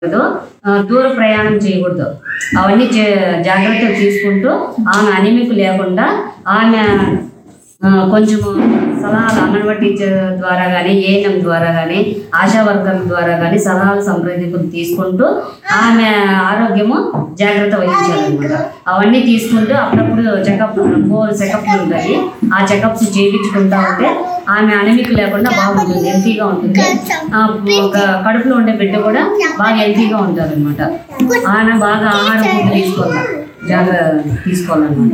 చేయకూడదు ఆ, దూర ప్రయాణం చేయకూడదు అవన్నీ జా- జాగ్రత్తలు తీసుకుంటూ ఆమె అనిమికు లేకుండా ఆమె ఆ, కొంచెము సలహాలు అంగన్వాడీ టీచర్ ద్వారా కానీ ఏఎన్ఎం ద్వారా కానీ ఆశా వర్కర్ల ద్వారా కానీ సలహాలు సంప్రదింపులు తీసుకుంటూ ఆమె ఆరోగ్యము జాగ్రత్త వహించాలన్నమాట అవన్నీ తీసుకుంటూ అప్పుడప్పుడు చెకప్ ఫోర్ చెకప్లు ఉంటాయి ఆ చెకప్స్ చేయించుకుంటా ఉంటే ఆమె అనిమిక్ లేకుండా బాగుంటుంది హెల్తీగా ఉంటుంది ఆ, ఒక కడుపులో ఉండే బిడ్డ కూడా బాగా హెల్తీగా ఉంటారు అనమాట ఆమె బాగా ఆహారం ఫుడ్ తీసుకోవాలి జాగ్రత్త తీసుకోవాలన్నమాట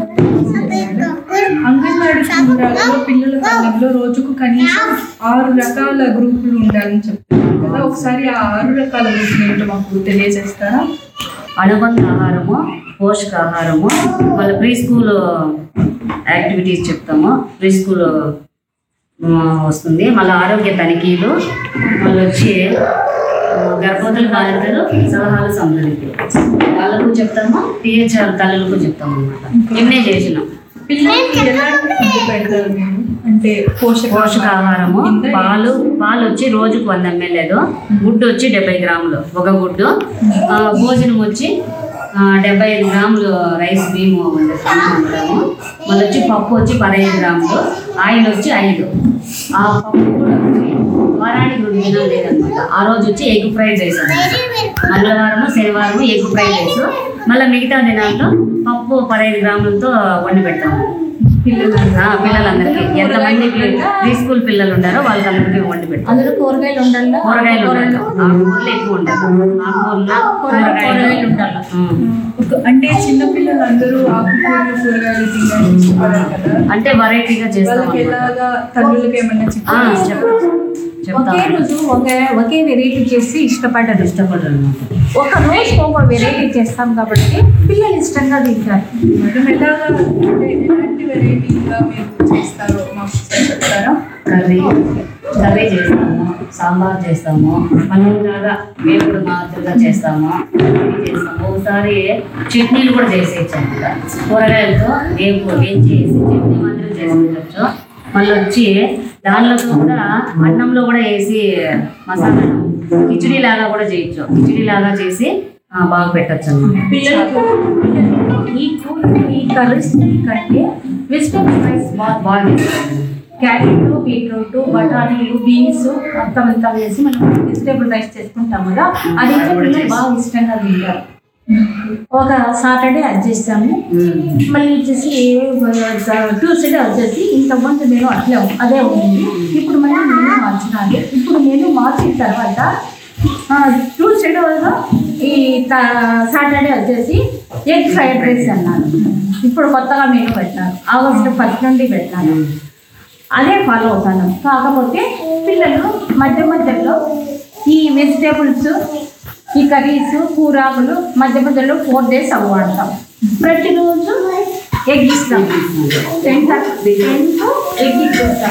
అంగన్వాడీ కేంద్రాలలో పిల్లల తల్లిలో రోజుకు కనీసం ఆరు రకాల గ్రూపులు ఉండాలని చెప్తున్నారు కదా ఒకసారి ఆ ఆరు రకాల గ్రూపులు ఏంటో మాకు తెలియజేస్తారా అనుబంధ ఆహారము పోషకాహారము మళ్ళీ ప్రీ స్కూల్ యాక్టివిటీస్ చెప్తాము ప్రీ స్కూల్ వస్తుంది మళ్ళీ ఆరోగ్య తనిఖీలు మళ్ళీ వచ్చి ఆ, గర్భవతుల బాధితులు సలహాలు సంప్రదింపులు వాళ్ళకు చెప్తాము టీహెచ్ఆర్ తల్లులకు చెప్తాము అనమాట ఇమ్యునైజేషన్ పిల్లలకి ఎలాంటి ఫుడ్ పెడతారు మీరు అంటే పోషక పోషకాహారము పాలు పాలు వచ్చి రోజుకు వంద ఎంఎల్ఏలు గుడ్డు వచ్చి డెబ్బై గ్రాములు ఒక గుడ్డు ఆ, భోజనం వచ్చి ఆ, డెబ్బై ఐదు గ్రాములు రైస్ బియ్యం వండుతాము మళ్ళీ వచ్చి పప్పు వచ్చి పదహైదు గ్రాములు ఆయిల్ వచ్చి ఐదు ఆ పప్పు కూడా వచ్చి వారానికి రెండు దినాలు లేదనమాట ఆ రోజు వచ్చి ఎగ్ ఫ్రైడ్ రైస్ అన్నమాట మంగళవారం శనివారం ఎగ్ ఫ్రైడ్ రైస్ మళ్ళీ మిగతా దినాల్లో పప్పు పదహైదు గ్రాములతో వండి పెడతాము పిల్లలు ఆ, పిల్లలందరికీ ఎంతమంది ప్రీ స్కూల్ పిల్లలు ఉన్నారో వాళ్ళకందరికీ వండి పెడతాం అందులో కూరగాయలు ఉండాలా కూరగాయలు ఉండాలి ఆకుకూరలు ఎక్కువ ఉండాలి ఆకుకూరలు కూరగాయలు ఉండాలి ఉమ్. ఒక- అంటే చిన్న పిల్లలు అందరూ ఆకుకూరలు కూరగాయలు తినడానికి ఇష్టపడరు కదా అంటే వెరైటీగా చేస్తాం వాళ్ళకి అన్నమాట. ఎలాగా తల్లులకి ఏమన్నా ఆ, చెప్తారా చెప్తాం చెప్తాం ఒకే రోజు ఒకే ఒకే వెరైటీ చేసి ఇష్టపడ్డారు ఇష్టపడరు అన్నమాట ఒక రోజు ఒక వెరైటీ చేస్తాం కాబట్టి పిల్లలు ఇష్టంగా తింటారు మేడం ఎలాగా అంటే ఎలాంటి వెరైటీగా మీరు చేస్తారో మాకు చెప్తారా కర్రీ కర్రీ చేస్తాము సాంబార్ చేస్తాము పన్నెండుగా వేపుడు మాదిరిగా చేస్తాము ఇది చేస్తాము ఒకసారి చట్నీలు కూడా చేసేయచ్చు అనమాట కూరగాయలతో వేపు వేయించి వేసి చట్నీ మాదిరి చేసుకోవచ్చు మళ్ళీ వచ్చి దానిలో కూడా అన్నంలో కూడా వేసి మసాలా కిచిడి లాగా కూడా చేయొచ్చు కిచిడి లాగా చేసి ఆ, బాగా పెట్టచ్చు అన్నమాట పిల్లలకు ఈ ఫుడ్ ఈ కర్రీస్ కంటే వెజిటేబుల్ రైస్ బాగా బాగా చేస్తాము క్యారెట్ బీట్రూట్ బఠానీలు బీన్స్ మొత్తం అంతా వేసి మనం వెజిటేబుల్ రైస్ చేసుకుంటాం కదా అది అయితే పిల్లలు బాగా ఇష్టంగా తింటారు ఒక సాటర్డే అది చేస్తాము ఉమ్. మళ్ళీ వచ్చేసి ట్యూస్డే వచ్చేసి ఇంతకుముందు నేను అట్లే ఉం- అదే ఉంది ఇప్పుడు మళ్ళీ నేను మార్చినాను ఇప్పుడు నేను మార్చిన తర్వాత ట్యూస్డే వల్ల ఈ సాటర్డే వచ్చేసి ఎగ్ ఫ్రైడ్ రైస్ అన్నాను ఇప్పుడు కొత్తగా మెనూ పెట్టాను ఆగస్టు ఫస్ట్ నుండి పెట్టాను అదే ఫాలో అవుతాను కాకపోతే పిల్లలు మధ్య మధ్యలో ఈ వెజిటేబుల్స్ ఈ కర్రీస్ కూరాకులు మధ్య మధ్యలో ఫోర్ డేస్ అవి వాడతాం ప్రతిరోజు ఎగ్ ఇస్తాం టెన్త్ టెన్త్ ఎగ్ ఇస్తాం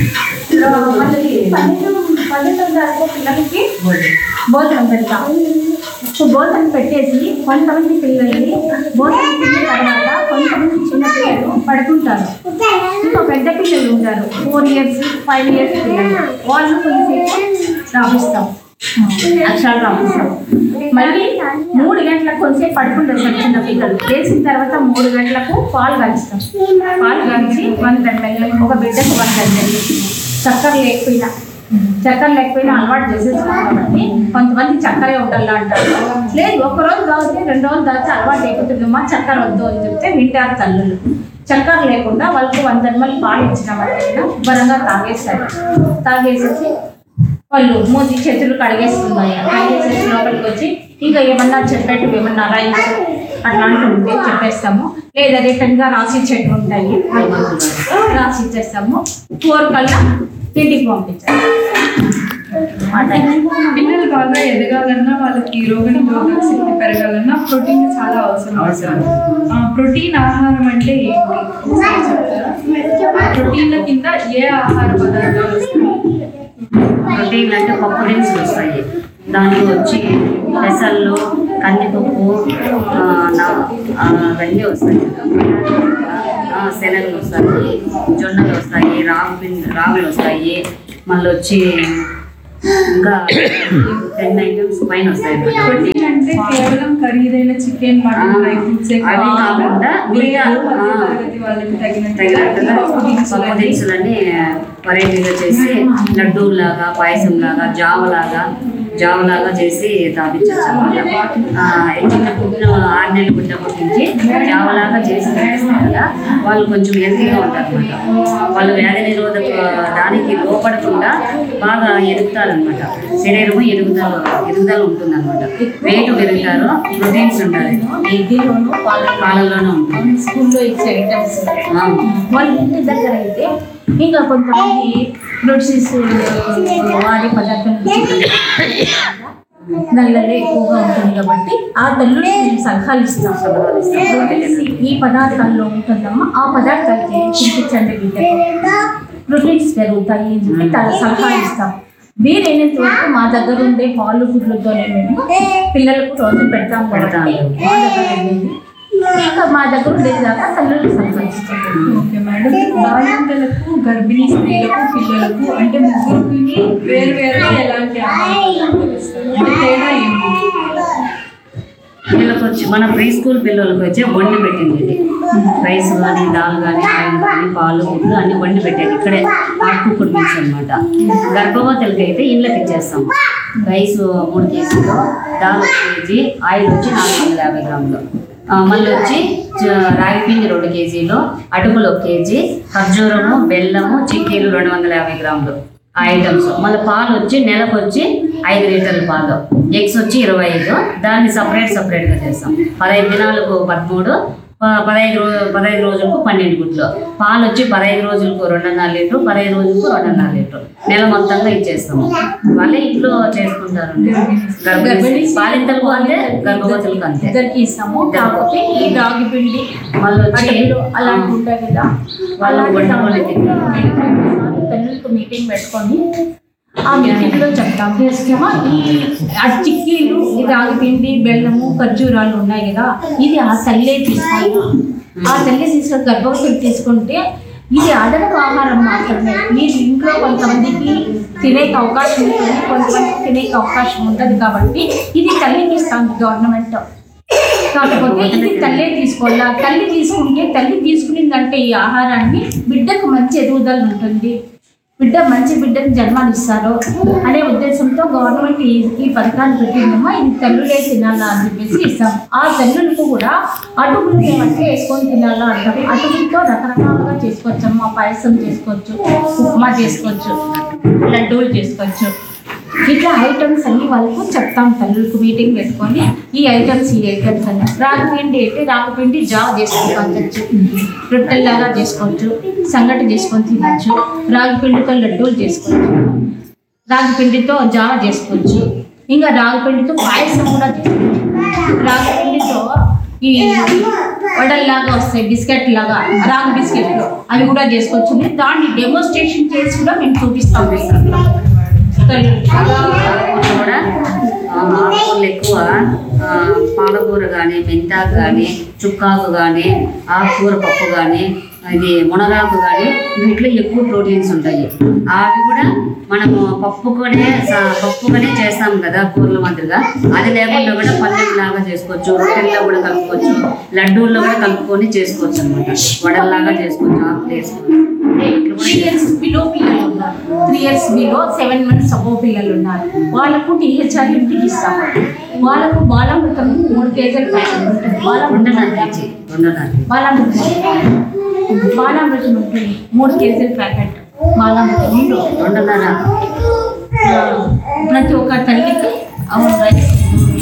మళ్ళీ పన్నెండు పన్నెండు తారీఖు పిల్లలకి భోజనం పెడతాం సో భోజనం పెట్టేసి కొంతమంది పిల్లల్ని భోజనం తిన్న తర్వాత కొంతమంది చిన్న పిల్లలు పడుకుంటారు ఇంకా పెద్ద పిల్లలు ఉంటారు ఫోర్ ఇయర్స్ ఫైవ్ ఇయర్స్ పిల్లలు వాళ్ళు కొంచెంసేపు రాపిస్తాం అక్షరాలు రాపిస్తాం మళ్ళీ మూడు గంటలకు కొంచెంసేపు పడుకుంటారు సార్ చిన్న పిల్లలు లేచిన తర్వాత మూడు గంటలకు పాలు కాలుస్తాం పాలు కాల్చి వన్ ఎంఎల్ ఒక బిడ్డకు వన్ ఎంఎల్ చక్కెర లేకపోయినా చక్కెర లేకపోయినా అలవాటు చేసేసుకున్నాం కాబట్టి కొంతమంది చక్కెరే ఉండాలి అంటారు లేదు ఒక రోజు కాబట్టి రెండు రోజులు దాకా అలవాటు అయిపోతుందమ్మా చక్కెర వద్దు అని చెప్తే వింటారు తల్లులు చక్కెర లేకుండా వాళ్ళకి వంద ఎంఎల్ పాలు ఇచ్చినామంటే శుభ్రంగా తాగేస్తారు తాగేసేసి వాళ్ళు మూతి చేతులు కడిగేస్తున్నాయి కడిగేసేసి లోపలికి వచ్చి ఇంకా ఏమన్నా చెప్పేట్టు ఏమన్నా రైస్ అట్లాంటివి ఉంటే చెప్పేస్తాము లేదా రిటర్న్గా రాసి చెట్టు ఉంటాయి రాసి ఇచ్చేస్తాము ఫోర్ కల్లా ఇంటికి పంపించాలి ఆ టైం. పిల్లలు బాగా ఎదగాలన్నా వాళ్ళకి రోగ నిరోధక శక్తి పెరగాలన్నా ప్రోటీన్ చాలా అవసరం అవసరం. ఆ, ప్రోటీన్ ఆహారం అంటే ఏంటి ఒకసారి చెప్తారా ప్రోటీన్ల కింద ఏ ఆహార పదార్థాలు వస్తాయి ప్రోటీన్లు అంటే పప్పు దినుసులు వస్తాయి దాంట్లో వచ్చి పెసళ్ళు కందిపప్పు ఆ, నా- ఆ, అవన్నీ వస్తాయి ఆ, శనగలు వస్తాయి జొన్నలు వస్తాయి రాగు పిండి రాగులు వస్తాయి మళ్ళీ వచ్చి ఇంకా టెన్ ఐటమ్స్ పైన వస్తాయి అన్నమాట. ప్రోటీన్ అంటే కేవలం ఖరీదైన చికెన్ మటన్ డ్రై ఫ్రూట్సే అవి కాకుండా మిగతా, మధ్య ఆ, తరగతి వాళ్ళకి తగినట్టుగా తగినట్టుగా పప్పు దినుసులు పప్పు అన్ని దినుసులన్నీ వెరైటీగా చేసి లడ్డూ లాగా పాయసం లాగా జావ లాగా జావ లాగా చేసి తాపించచ్చు అనమాట చిన్న పుట్టిన ఆరు నెలలు పుట్టినప్పటి నుంచి జావ లాగా చేసి తాపిస్తాం కదా వాళ్ళు కొంచెం హెల్తీగా ఉంటారు అనమాట వాళ్ళు వ్యాధి నిరోధక దానికి లోపడకుండా బాగా ఎదుగుతారనమాట శరీరము ఎదుగుదల ఎదుగుదల ఉంటుంది అనమాట వెయిట్ పెరుగుతారు ప్రోటీన్స్ ఉండాలి ఎగ్గిలోను పాలలో పాలల్లోనే ఉంటుంది స్కూల్లో ఇచ్చే ఐటమ్స్ ఆ. వాళ్ళ ఇంటి దగ్గర అయితే ఇంకా కొంతమంది ఫ్రూట్స్ వాడే పదార్థం నల్లలే ఎక్కువగా ఉంటుంది కాబట్టి ఆ తల్లుడు మేము సలహాలు ఇస్తాం సలహాలు ఇస్తాం. ప్రోటీన్స్ ఈ పదార్థాల్లో ఉంటుందమ్మా ఆ పదార్థాలు తినిపించండి బిడ్డకు ప్రోటీన్స్ పెరుగుతాయి అని చెప్పి తల సలహా ఇస్తాం వీలైనంత వరకు మా దగ్గర ఉండే పాలు గుడ్లతోనే మేము పిల్లలకు రోజు పెడతాం కాబట్టి మా దగ్గర ఉండేది ఇంకా మా దగ్గర ఉండేది దాకా తల్లులకు సలహా ఇస్తాం ఓకే మేడం బాలింతలకు గర్భిణీ స్త్రీలకు పిల్లలకు అంటే ముగ్గురికి వేరు వేరుగా ఎలాంటి ఆహారం ఇస్తారు? అంటే తేడా ఏంటి పిల్లలకు వచ్చి మన ప్రీ స్కూల్ పిల్లలకు వచ్చి వండి పెట్టింది ఇది రైస్ కానీ దాల్ కానీ ఆయిల్ కానీ పాలు గుడ్లు అన్ని వండి పెట్టేది ఇక్కడే ఆకుకూర మిక్స్ అనమాట గర్భవతులకి అయితే ఇళ్ళకి ఇచ్చేస్తాం రైస్ మూడు కేజీలు దాల్ ఒక కేజీ ఆయిల్ వచ్చి నాలుగు వందల యాభై గ్రాములు ఆ, మళ్ళీ వచ్చి చ- రాగి పిండి రెండు కేజీలు అటుకులు ఒక కేజీ ఖర్జూరము బెల్లము చిక్కీలు రెండు వందల యాభై గ్రాములు ఆ ఐటమ్స్ మళ్ళీ పాలు వచ్చి నెలకు వచ్చి ఐదు లీటర్ల పాలు ఎగ్స్ వచ్చి ఇరవై ఐదు దాన్ని సపరేట్ సపరేట్గా చేస్తాం పదహైదు దినాలకు పదమూడు ప- పదహైదు రో పదహైదు రోజులకు పన్నెండు గుడ్లు పాలు వచ్చి పదహైదు రోజులకు రెండున్నర లీటర్ పదహైదు రోజులకు రెండున్నర లీటర్ నెల మొత్తంగా ఇచ్చేస్తాము వాళ్ళే ఇంట్లో చేసుకుంటారు గర్భిణీ బాలింతలకు అంతే గర్భవతులకు అంతే ఇద్దరికి ఇస్తాము కాకపోతే ఈ రాగి పిండి మళ్ళీ వచ్చి అటుకులు అలాంటి ఉంటాయి కదా వాళ్ళు అలాంటి వండుకొని దాంట్లో తింటారు. ఒకసారి పిల్లలకు మీటింగ్ పెట్టుకొని ఆ మీటింగ్ లో చెప్తాం చేస్తామా ఈ ఆ చిక్కీలు ఈ రాగి పిండి బెల్లము ఖర్జూరాలు ఉన్నాయి కదా ఇది ఆ తల్లే తీసుకోవాలి ఆ తల్లి తీసుకొని గర్భవతులు తీసుకుంటే ఇది అదనపు ఆహారం మాత్రమే మీరు ఇంట్లో కొంతమందికి తినేకి అవకాశం ఉంటుంది కొంతమందికి తినేకి అవకాశం ఉంటుంది కాబట్టి ఇది తల్లికి ఇస్తాను గవర్నమెంట్ కాకపోతే ఇది తల్లే తీసుకోవాలా తల్లి తీసుకుంటే తల్లి తీసుకునిందంటే ఈ ఆహారాన్ని బిడ్డకు మంచి ఎదుగుదల ఉంటుంది బిడ్డ మంచి బిడ్డకు జన్మనిస్తారు అనే ఉద్దేశంతో గవర్నమెంట్ ఈ ఈ పథకాన్ని పెట్టిందమ్మా ఇది తల్లులే తినాలా అని చెప్పేసి ఇస్తాం ఆ తల్లులకు కూడా అటుకులు మేమంటే వేసుకొని తినాలా అంటాం అటుకులతో రకరకాలుగా చేసుకోవచ్చమ్మా పాయసం చేసుకోవచ్చు ఉప్మా చేసుకోవచ్చు లడ్డూలు చేసుకోవచ్చు ఇట్లా ఐటమ్స్ అన్ని వాళ్ళకు చెప్తాం తల్లులకు మీటింగ్ పెట్టుకొని ఈ ఐటమ్స్ ఈ ఐటమ్స్ అని రాగి పిండి అయితే రాగి పిండి జా చేసుకొని పంచచ్చు రొట్టెల్లాగా చేసుకోవచ్చు సంగటి చేసుకొని తినచ్చు రాగి పిండితో లడ్డూలు చేసుకోవచ్చు రాగి పిండితో జావ చేసుకోవచ్చు ఇంకా రాగి పిండితో పాయసం కూడా చేసుకోవచ్చు రాగి పిండితో ఈ వడల్లాగా వస్తాయి బిస్కెట్ లాగా రాగి బిస్కెట్లు అవి కూడా చేసుకోవచ్చు దాన్ని డెమోన్స్ట్రేషన్ చేసి కూడా మేము చూపిస్తాం ఆకుకూరలు కూడా ఆ, ఆకుకూరలు ఎక్కువ ఆ, పాలకూర కానీ మెంతాకు కానీ చుక్కాకు కానీ ఆకుకూర పప్పు కానీ ఇది మునగాకు కానీ వీటిలో ఎక్కువ ప్రోటీన్స్ ఉంటాయి అవి కూడా మనము పప్పుకొనే స- పప్పుగానే చేస్తాం కదా కూరల మాదిరిగా అది లేకుండా కూడా పల్లెం లాగా చేసుకోవచ్చు రొట్టెల్లో కూడా కలుపుకోవచ్చు లడ్డూల్లో కూడా కలుపుకొని చేసుకోవచ్చు అనమాట వడల్లాగా చేసుకోవచ్చు ఆకులు వేసుకోవచ్చు ఇట్లా కూడా త్రీ ఇయర్స్ బిలో పిల్లలు ఉన్నారు three years below seven months above పిల్లలు ఉన్నారు వాళ్ళకు టీహెచ్ఆర్ ఇంటికి ఇస్తాం వాళ్ళకు బాలామృతం మూడు కేజీలు ప్యాకెట్ ఉంటుంది రెండున్నర బాలామృతం కేజీ రెండున్నర కేజీ బాలామృతం బాలామృతం ఉంటుంది మూడు కేజీల ప్యాకెట్ బాలామృతం మూడు రెండున్నర ఆ, ప్రతి ఒక్క తల్లికి అవును రైస్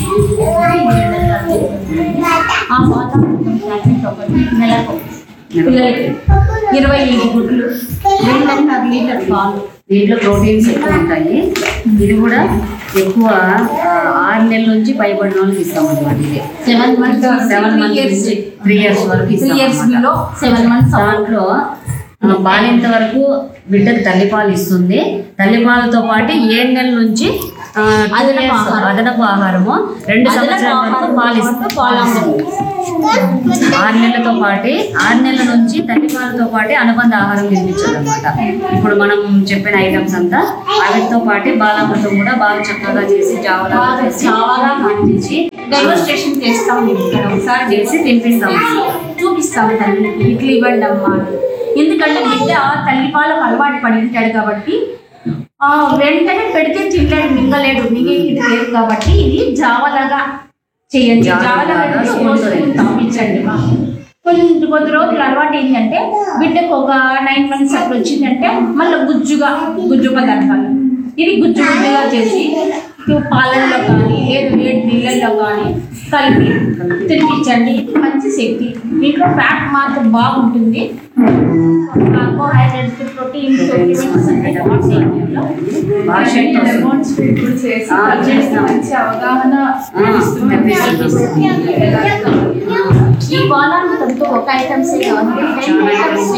ఆ బాలామృతం ప్యాకెట్ ఒకటి నెలకు పిల్లలకి ఇరవై ఐదు గుడ్లు రెండున్నర లీటర్ పాలు దీంట్లో ప్రోటీన్స్ ఎక్కువ ఉంటాయి ఇది కూడా ఎక్కువ ఆ, ఆరు నెలల నుంచి పైబడిన వాళ్ళకి ఇస్తాం అన్నమాట ఇది seven months seven three months years నుంచి త్రీ ఇయర్స్ వరకు త్రీ ఇస్తాం ఇయర్స్ అన్నమాట. బిలో సెవెన్ మంత్స్ దాంట్లో ఆ, బాలింత వరకు బిడ్డకు తల్లిపాలు ఇస్తుంది తల్లిపాలతో పాటు ఏడు నెలల నుంచి ఆ, two అదనపు years ఆహారం. అదనపు ఆహారము రెండు అదనపు సంవత్సరాల వరకు ఆహారం పాలు ఇస్తాం పాలు ఆరు నెలలతో పాటు ఆరు నెలల నుంచి తల్లిపాలతో పాటు అనుబంధ ఆహారం తినిపించాలన్నమాట ఇప్పుడు మనం చెప్పిన ఐటమ్స్ అంతా వాటితో పాటు బాలామృతం కూడా బాగా చక్కగా చేసి జావలా బాగా చేసి జావలా అందించి డెమోన్స్ట్రేషన్ చేస్తాం ఇక్కడ ఒకసారి చేసి తినిపిస్తాం చూపిస్తాం తల్లికి ఇట్లా ఇవ్వండి అమ్మా అని. ఎందుకంటే బిడ్డ తల్లి పాలకు అలవాటు పడి ఉంటాడు కాబట్టి ఆ, వెంటనే పెడితే తినలేడు మింగలేడు మింగేది లేదు కాబట్టి ఇది జావలాగా చేయండి జావలాగా జావలాగా చేసి స్పూన్ రోజు తో పంపించండి మా. కొన్ని కొద్ది రోజులు అలవాటు ఏంటంటే బిడ్డకు ఒక నైన్ మంత్స్ అట్లా వచ్చిందంటే మళ్ళీ గుజ్జుగా గుజ్జు పదార్థాలు ఇది గుజ్జు గుజ్జుగా చేసి ఇవి పాలల్లో కానీ లేదు వేడి నీళ్ళల్లో కానీ కలిపి తినిపించండి ఇది మంచి శక్తి దీంట్లో ఫ్యాట్ మాత్రం బాగుంటుంది కార్బోహైడ్రేట్స్ ప్రోటీన్స్ విటమిన్స్ అన్ని బాగుంటాయి బాగా శక్తి వస్తుంది. డెమోన్స్ట్రేట్ చేసి ఆ, ప్రజలకు చేస్తాం. మంచి అవగాహన ఆ, ఇస్తున్నాం. తెప్పిస్తున్నాం. ఎలా కావాలి. ఈ బాణాలతో ఒక ఐటమ్స్ కావాలి టెన్ ఐటమ్స్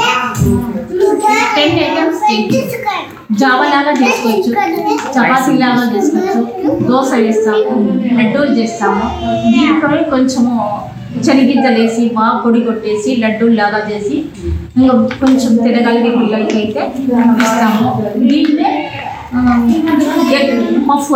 టెన్ ఐటమ్స్ జావలాగా చేసుకోవచ్చు చపాతీ లాగా చేసుకోవచ్చు దోశ వేస్తాము లడ్డూలు చేస్తాము దీంట్లో కొంచెము శనగింజలు వేసి బాగా పొడి కొట్టేసి లడ్డూలు లాగా చేసి ఇంకా కొంచెం తిరగలిగే పిల్లలకి అయితే ఇస్తాము దీన్నే egg puff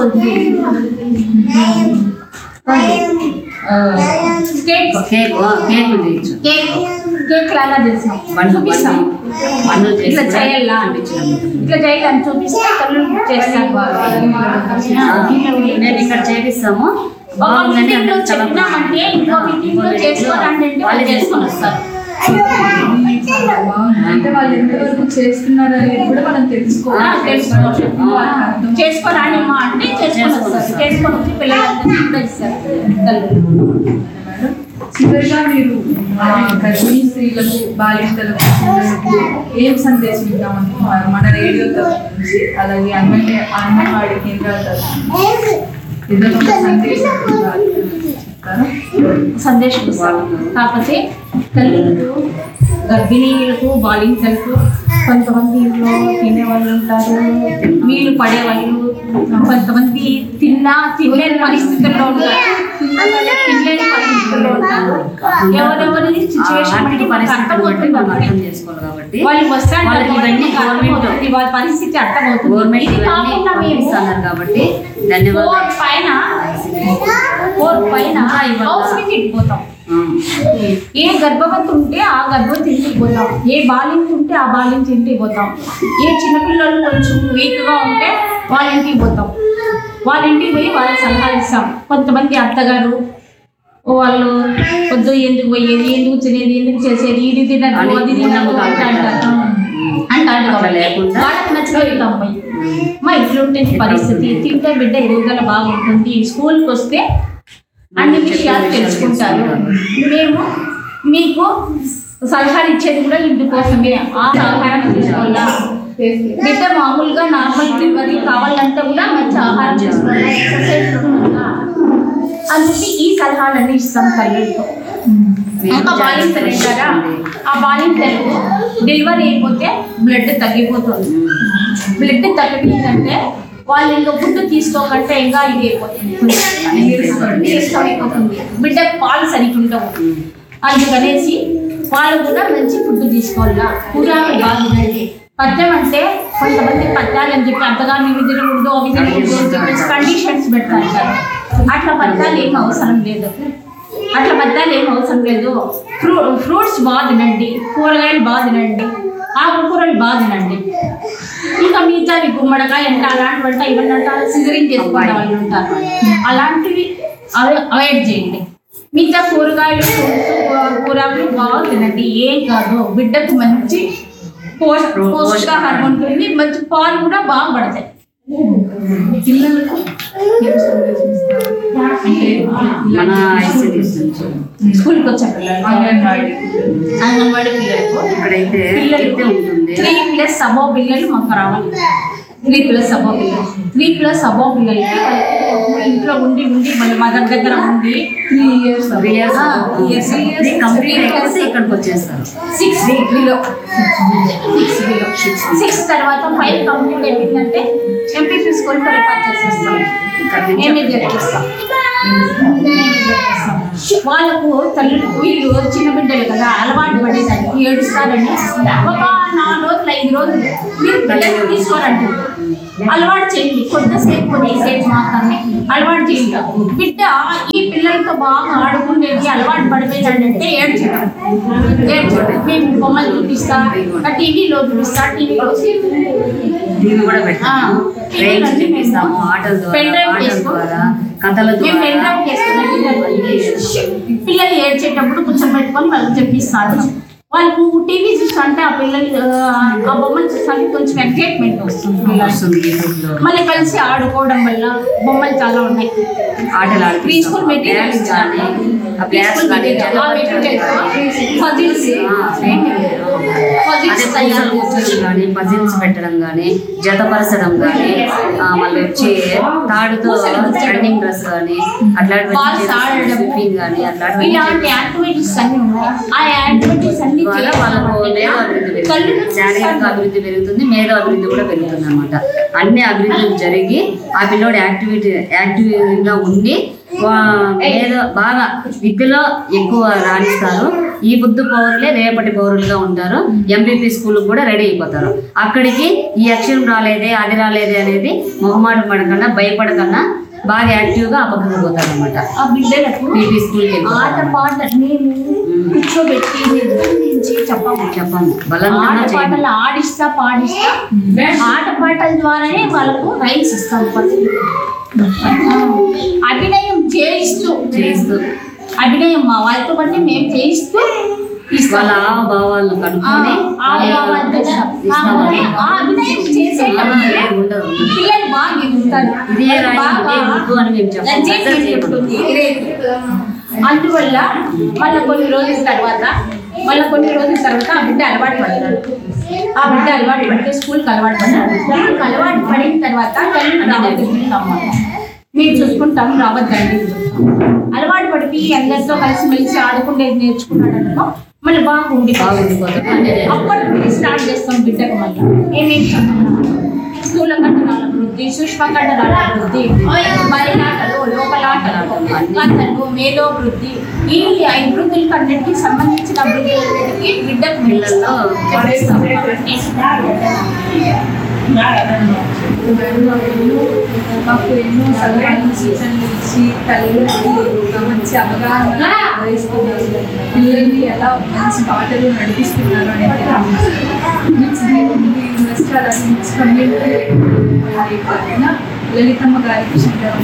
cake cake cake చేయొచ్చు కేక్ కేక్ లాగా చేస్తాం బండ్లు చూపిస్తాం బండ్లు చేసి ఇట్లా కూడా చేయాలా చూపించినాము. ఇట్లా చేయాలని చూపిస్తే కళ్ళు చేస్తాం ఆ, మేము ఇక్కడ చేపిస్తాము ఒక బాగుందని మీటింగ్ లో అందరూ చాలా చెప్పినామంటే ఇంకో మీటింగ్ లో చేసుకోవాలంటే వాళ్ళు చేసుకొని వస్తారు అంటే వాళ్ళు ఎంతవరకు చేస్తున్నారు అనేది కూడా మనం ఆ, తెలుసుకోవాలి తెలుసుకోవాలి. వాళ్ళకి అర్థం చేసుకోరాని అమ్మా అంటే చేసుకొని వస్తారు చేసుకొని వచ్చి పిల్లలందరినీ కూడా ఇస్తారు తల్లి చివరిగా మీరు ఆ, గర్భిణీ స్త్రీలకు బాలింతలకు పిల్లలకు ఏం సందేశం ఇద్దామనుకుంటున్నారు మన రేడియో తరఫు నుంచి అలాగే అంగన్వాడి అంగన్వాడి కేంద్రాల తరఫు నుంచి ఏదైనా ఒక సందేశం ఇవ్వాలి అని చెప్తారా సందేశం ఇస్తాము కాకపోతే తల్లులకు గర్భిణీలకు బాలింతలకు కొంతమంది ఇంట్లో తినే వాళ్ళు ఉంటారు వీళ్ళు పడే వాళ్ళు కొంతమంది తిన్నా తినలేని పరిస్థితుల్లో ఉంటారు తినలేని పరిస్థితుల్లో ఉంటారు ఎవరెవరి సిచ్యువేషన్ అలాంటి బట్టి మనకు పరిస్థితులు బట్టి అర్థమవుతుంది మనం కాబట్టి అర్థం చేసుకోవాలి కాబట్టి వాళ్ళు వస్తాడు వాళ్ళకి ఇవన్నీ గవర్నమెంట్ వాళ్ళ పరిస్థితి అర్థమవుతుంది గవర్నమెంట్ ఇది ఇవన్నీ కాకుండా మేము పంపిస్తున్నారు కాబట్టి ఫోర్ ధన్యవాదాలు పైన ఫోర్ పైన హౌస్ విజిట్ పోతాం ఆ. ఏ గర్భవతి ఉంటే ఆ గర్భవతి ఇంటికి పోతాం ఏ బాలింత ఉంటే ఆ బాలింత ఇంటికి పోతాం ఏ చిన్నపిల్లలు కొంచెం వీక్గా ఉంటే వాళ్ళ ఇంటికి పోతాం వాళ్ళ ఇంటికి పోయి వాళ్ళకి సలహాలు ఇస్తాం కొంతమంది అత్తగారు వాళ్ళు పొద్దు ఎందుకు పోయేది ఎందుకు తినేది ఎందుకు చేసేది ఇది తినదు అని అది తినదు మూఢనమ్మకాలు అంటారు పెట్టారు. అంటారు అట్లా కాబట్టి లేకుండా వాళ్ళకి నచ్చినట్టు అమ్మాయి మా ఇట్లుంటే పరిస్థితి తింటే బిడ్డ ఎదుగుదల బాగుంటుంది స్కూల్కి వస్తే అన్ని విషయాలు తెలుసుకుంటారు మేము మీకు సలహాలు ఇచ్చేది కూడా ఇందుకోసమే ఆ ఆహారం తీసుకోవాలా బిడ్డ మామూలుగా నార్మల్ డెలివరీ కావాలంటే కూడా మంచి ఆహారం తీసుకోవాలా ఎక్సర్సైజ్ ఉండాలా అని చెప్పి ఈ సలహాలన్నీ ఇస్తాం తల్లితో ఇంకా బాలింతలు అంటారా ఆ బాలింతలు డెలివరీ అయిపోతే బ్లడ్ తగ్గిపోతుంది బ్లడ్ తగ్గిపోయిందంటే వాళ్ళు ఇంకా ఫుడ్ తీసుకోకంటే ఇంకా ఇది అయిపోతుంది నీరసం అయిపోతుంది బిడ్డకు పాలు సరిగ్గా ఉండవు అందుకనేసి వాళ్ళు కూడా మంచి ఫుడ్ తీసుకోవాలా కూరగాయలు బాగా తినండి పద్యం అంటే కొంతమంది పద్యాలు అని చెప్పి అంతగాని ఇవి తినకూడదు అవి తినకూడదు అని చెప్పేసి కండిషన్స్ పెడతారు అట్లా పద్యాలు ఏం అవసరం లేదు అట్లా పద్యాలు ఏం అవసరం లేదు ఫ్రూ ఫ్రూట్స్ బాగా తినండి కూరగాయలు బాగా తినండి ఆకుకూరలు బాగా తినండి ఇంకా మిగతావి గుమ్మడికాయ అంటే అలాంటి వంట ఇవన్నీ అంటారు సిజరింగ్ చేసుకునే వాళ్ళు ఉంటారు అలాంటివి అవాయిడ్ చేయండి మిగతా కూరగాయలు ఫ్రూట్స్ కూరగాయలు బాగా తినండి ఏం కాదు బిడ్డకు మంచి పోష పోషకాహారం ఉంటుంది మంచి పాలు కూడా బాగా పడతాయి పిల్లలకు ఏం సందేశం ఇస్తారు అంటే మన ఐసీడీఎస్ నుంచి స్కూల్కి వచ్చే పిల్లలు అంగన్వాడి అంగన్వాడీ పిల్లలకు ఇక్కడైతే పిల్లలు అయితే ఉంటుంది త్రీ ప్లస్ అబో పిల్లలు మాకు రావాలి త్రీ ప్లస్ అబౌ పిల్లలు త్రీ ప్లస్ అబౌ పిల్లలకి వాళ్ళకి ఇంట్లో ఉండి ఉండి మళ్ళీ మదర్ దగ్గర ఉండి త్రీ ఇయర్స్ త్రీ ఇయర్స్ ఆ, three years. త్రీ కంప్లీట్ అయిపోతే ఇక్కడికి వచ్చేస్తారు six below six below six తర్వాత ఫైవ్ కంప్లీట్ అయిపోయిందంటే ఎంపీపీ స్కూల్ రిఫర్ చేసేస్తాం మేమే చేస్తాం వాళ్ళకు తల్లులు వీళ్ళు చిన్న బిడ్డలు కదా అలవాటు పడేదానికి ఏడుస్తారని ఒక నాలుగు రోజులు ఐదు రోజులు మీరు పిల్లలు తీసుకోరండి అలవాటు చేయండి కొంతసేపు కొద్దిసేపు మాత్రమే అలవాటు చేయండి బిడ్డ ఈ పిల్లలతో బాగా ఆడుకునేది అలవాటు పడిపోయిందంటే ఏడ్చడం ఏడ్చడం మేము బొమ్మలు చూపిస్తా టీవీలో చూపిస్తా టీవీలో టీవీ కూడా పెడతాము ఆ. రైమ్స్ చూపిస్తాము ఆటల పెన్ ద్వారా డ్రైవ్ ఆటల చేసుకో. ద్వారా కథల మేము ద్వారా ఎండ్రాప్ చేసుకున్నాం పిల్లలు ఏడ్చేటప్పుడు కూర్చోబెట్టుకొని వాళ్ళకి చెప్పిస్తాను వాళ్ళకు టీవీ చూస్తుంటే ఆ పిల్లలు ఆ, ఆ బొమ్మలు చూస్తుంటే కొంచెం ఎంటర్టైన్మెంట్ వస్తుంది పిల్లలకి. వస్తుంది యూట్యూబ్లో మళ్ళీ కలిసి ఆడుకోవడం వల్ల బొమ్మలు చాలా ఉన్నాయి ఆటలు ప్రీ స్కూల్ మెటీరియల్స్ కానీ ఆ బ్యాగ్స్ కానీ పజిల్స్ అదే పూజలు కూర్చోడం కానీ పజిల్స్ పెట్టడం కానీ జతపరచడం కానీ మళ్ళీ వచ్చి తాడుతో రన్నింగ్ డ్రెస్ కానీ Balls ఆడడం. అట్లాంటివి స్విమ్మింగ్ కానీ అట్లాంటివి ఇలాంటి యాక్టివిటీస్ అన్ని ఉన్నాయి ఆ యాక్టివిటీస్ అన్ని ద్వారా వాళ్ళకు మేధో అభివృద్ధి పెరుగుతుంది శారీరక అభివృద్ధి పెరుగుతుంది మేధో అభివృద్ధి కూడా పెరుగుతుంది అనమాట అన్ని అభివృద్ధులు జరిగి ఆ పిల్లోడు యాక్టివిటీ యాక్టివ్గా ఉండి వా- మేధో బాగా విద్యలో ఎక్కువ రాణిస్తారు ఈ బుద్ధి పౌరులే రేపటి పౌరులుగా ఉంటారు ఎంపీపీ స్కూల్ కూడా రెడీ అయిపోతారు అక్కడికి ఈ అక్షరం రాలేదే అది రాలేదే అనేది మొహమాట పడకుండా భయపడకుండా బాగా యాక్టివ్గా ఆ పక్కకు పోతారు అనమాట ఆ బిడ్డలకు పీపీ స్కూల్కి ఆట పాట మేము కూర్చోబెట్టి నిర్బంధించి చెప్పము చెప్పాము ఆట బలంగా చేయండి పాటలు ఆడిస్తా పాడిస్తా ఆట పాటల ద్వారానే వాళ్ళకు రైట్స్ ఇస్తాం పద్ధతి. అభినయం చేయిస్తూ చేస్తూ అభినయం మా వాళ్ళతో పాటు మేము చేయిస్తూ ఇస్తాం వాళ్ళ భావాలను ఆ, కనుక్కొని ఆ భావాలతో ఇస్తాం. కాకపోతే ఆ అభినయం చేసేటప్పుడు ఉండదు పిల్లలు బాగా ఎదుగుతారు ఇదే రాయి ఇదే ముద్దు అని మేము చెప్పాము ఎంజాయ్ చేయబడుతుంది. అందువల్ల మళ్ళీ కొన్ని రోజుల తర్వాత మళ్ళీ కొన్ని రోజుల తర్వాత ఆ బిడ్డ అలవాటు పడతాడు ఆ బిడ్డ అలవాటు పడితే స్కూల్కి అలవాటు పడ్డాడు స్కూల్కి అలవాటు పడిన తర్వాత తల్లి రావద్దు మీరు చూసుకుంటాం రావద్దండి అలవాటు పడిపోయి అందరితో కలిసి మెలిసి ఆడుకునేది నేర్చుకున్నాడు అనుకో మళ్ళీ బాగుండి బాగుండిపోతాడు అంటే అప్పటి నుండి స్టార్ట్ చేస్తాం బిడ్డకు మళ్ళీ ఏమేమి చదువుతున్నాం స్థూల కండరాల అభివృద్ధి సూక్ష్మ కండరాల అభివృద్ధి బయలాటలు లోపలాటలు కథలు మేధోభివృద్ధి ఈ అభివృద్ధులకి అన్నిటికీ సంబంధించిన అభివృద్ధి బిడ్డకు పిల్లల్లో మాకు ఎన్నో సలహాలు సూచనలు ఇచ్చి తల్లిదండ్రులు ఒక మంచి అవగాహన వహిస్తున్నారు పిల్లల్ని ఎలా మంచి బాటలు నడిపిస్తున్నారు అనేది మిక్స్ నష్టాలు మిక్స్ కమ్యూనిటీ లలితమ్మ గారికి శంకరమ్మ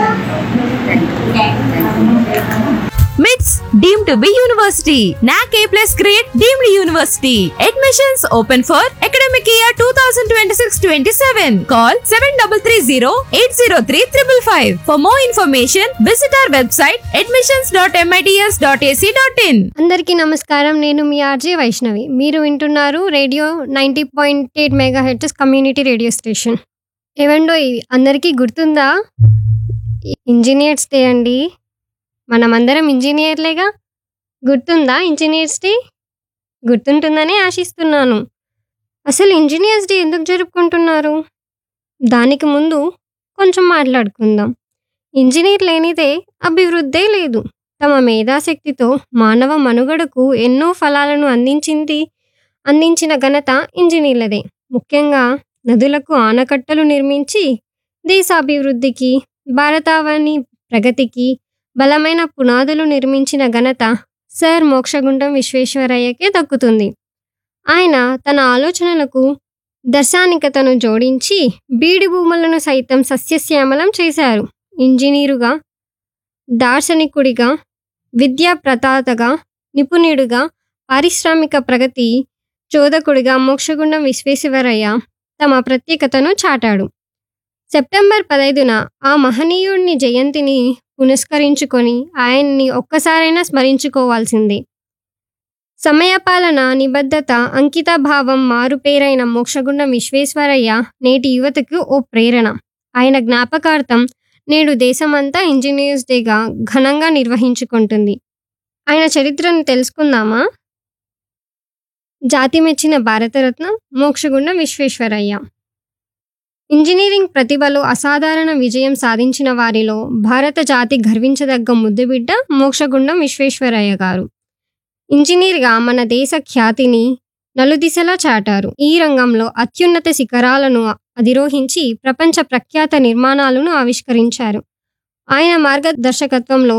గారికి MITS deemed to be university. NAC A plus grade deemed university. Admissions open for academic year 2026-27. Call 7330-803-555. For more information, visit our website admissions.mits.ac.in. అందరికీ నమస్కారం నేను మీ ఆర్జే వైష్ణవి మీరు వింటున్నారు radio ninety point eight mega heads community radio station ఏవండో ఇవి అందరికీ గుర్తుందా engineers day అండి మనమందరం ఇంజనీర్లేగా గుర్తుందా ఇంజనీర్స్ డే గుర్తుంటుందని ఆశిస్తున్నాను అసలు ఇంజనీర్స్ డే ఎందుకు జరుపుకుంటున్నారు దానికి ముందు కొంచెం మాట్లాడుకుందాం ఇంజనీర్ లేనిదే అభివృద్ధే లేదు తమ మేధాశక్తితో మానవ మనుగడకు ఎన్నో ఫలాలను అందించింది అందించిన ఘనత ఇంజనీర్లదే ముఖ్యంగా నదులకు ఆనకట్టలు నిర్మించి దేశాభివృద్ధికి భారతావని ప్రగతికి బలమైన పునాదులు నిర్మించిన ఘనత సర్ మోక్షగుండం విశ్వేశ్వరయ్యకే దక్కుతుంది ఆయన తన ఆలోచనలకు దర్శానికతను జోడించి బీడి భూములను సైతం సస్యశ్యామలం చేశారు ఇంజనీరుగా దార్శనికుడిగా విద్యా ప్రతాతగా నిపుణుడిగా పారిశ్రామిక ప్రగతి చోదకుడిగా మోక్షగుండం విశ్వేశ్వరయ్య తమ ప్రత్యేకతను చాటాడు సెప్టెంబర్ పదైదున ఆ మహనీయుడిని జయంతిని పునస్కరించుకొని ఆయన్ని ఒక్కసారైనా స్మరించుకోవాల్సిందే సమయపాలన నిబద్ధత అంకితభావం మారుపేరైన మోక్షగుండం విశ్వేశ్వరయ్య నేటి యువతకు ఓ ప్రేరణ ఆయన జ్ఞాపకార్థం నేడు దేశమంతా ఇంజనీర్స్ డేగా ఘనంగా నిర్వహించుకుంటుంది ఆయన చరిత్రను తెలుసుకుందామా జాతి మెచ్చిన భారతరత్న మోక్షగుండం విశ్వేశ్వరయ్య ఇంజనీరింగ్ ప్రతిభలో అసాధారణ విజయం సాధించిన వారిలో భారత జాతి గర్వించదగ్గ ముద్దుబిడ్డ మోక్షగుండం విశ్వేశ్వరయ్య గారు ఇంజనీర్గా మన దేశ ఖ్యాతిని నలుదిశలా చాటారు ఈ రంగంలో అత్యున్నత శిఖరాలను అధిరోహించి ప్రపంచ ప్రఖ్యాత నిర్మాణాలను ఆవిష్కరించారు ఆయన మార్గదర్శకత్వంలో